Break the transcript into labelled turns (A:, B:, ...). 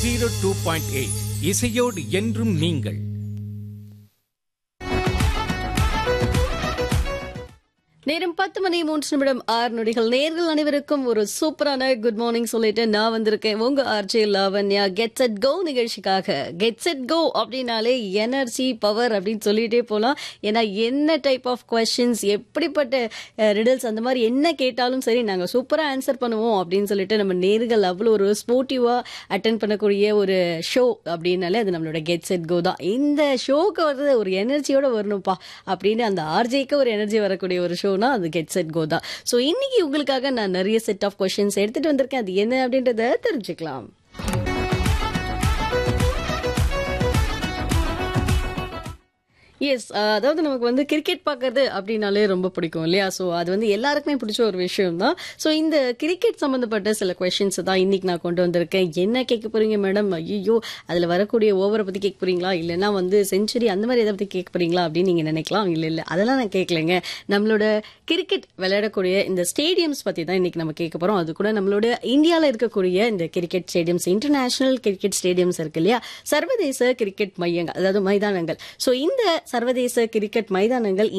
A: zero two point eight இசையோடு என்றும் நீங்கள்
B: நேரம் பத்து மணி மூன்று நிமிடம் ஆறு நொடிகள் நேர்கள் அனைவருக்கும் ஒரு சூப்பரான குட் மார்னிங் சொல்லிட்டு நான் வந்திருக்கேன் உங்க RJ Lavanya get set go நிகழ்ச்சிக்காக கெட் செட் கோ அப்படின்னாலே எனர்ஜி பவர் அப்படின்னு சொல்லிட்டே போகலாம் ஏன்னா என்ன டைப் ஆஃப் கொஸ்டின்ஸ் எப்படிப்பட்ட ரிடல்ஸ் அந்த மாதிரி என்ன கேட்டாலும் சரி நாங்கள் சூப்பராக ஆன்சர் பண்ணுவோம் அப்படின்னு சொல்லிட்டு நம்ம நேர்கள் அவ்வளோ ஒரு ஸ்போர்ட்டிவாக அட்டன் பண்ணக்கூடிய ஒரு ஷோ அப்படின்னாலே அது நம்மளோட கெட் செட் கோ தான் இந்த ஷோக்கு வந்து ஒரு எனர்ஜியோட வரணும்ப்பா அப்படின்னு அந்த ஆர்ஜேக்கு ஒரு எனர்ஜி வரக்கூடிய ஒரு ஷோனா அது கெட் செட் கோ தான் ஸோ இன்னைக்கு உங்களுக்காக நான் நிறைய செட் ஆஃப் கொஷின்ஸ் எடுத்துட்டு வந்திருக்கேன் அது என்ன அப்படின்றத தெரிஞ்சுக்கலாம் எஸ் அதாவது நமக்கு வந்து கிரிக்கெட் பார்க்கறது அப்படின்னாலே ரொம்ப பிடிக்கும் இல்லையா ஸோ அது வந்து எல்லாருக்குமே பிடிச்ச ஒரு விஷயம் தான் ஸோ இந்த கிரிக்கெட் சம்மந்தப்பட்ட சில கொஷின்ஸ் தான் இன்னைக்கு நான் கொண்டு வந்திருக்கேன் என்ன கேட்க போறீங்க மேடம் ஐயோ அதில் வரக்கூடிய ஓவரை பற்றி கேட்க போறீங்களா இல்லைன்னா வந்து செஞ்சுரி அந்த மாதிரி எதை பற்றி கேட்க போறீங்களா அப்படின்னு நீங்கள் நினைக்கலாம் இல்லை இல்லை அதெல்லாம் நான் கேட்கலைங்க நம்மளோட கிரிக்கெட் விளையாடக்கூடிய இந்த ஸ்டேடியம்ஸ் பற்றி தான் இன்னைக்கு நம்ம கேட்க போகிறோம் அது கூட நம்மளோட இந்தியாவில் இருக்கக்கூடிய இந்த cricket stadiums international cricket stadiums இருக்கு இல்லையா சர்வதேச கிரிக்கெட் மையங்கள் அதாவது மைதானங்கள் ஸோ இந்த சர்வதேச கிரிக்கெட் மைதானங்கள்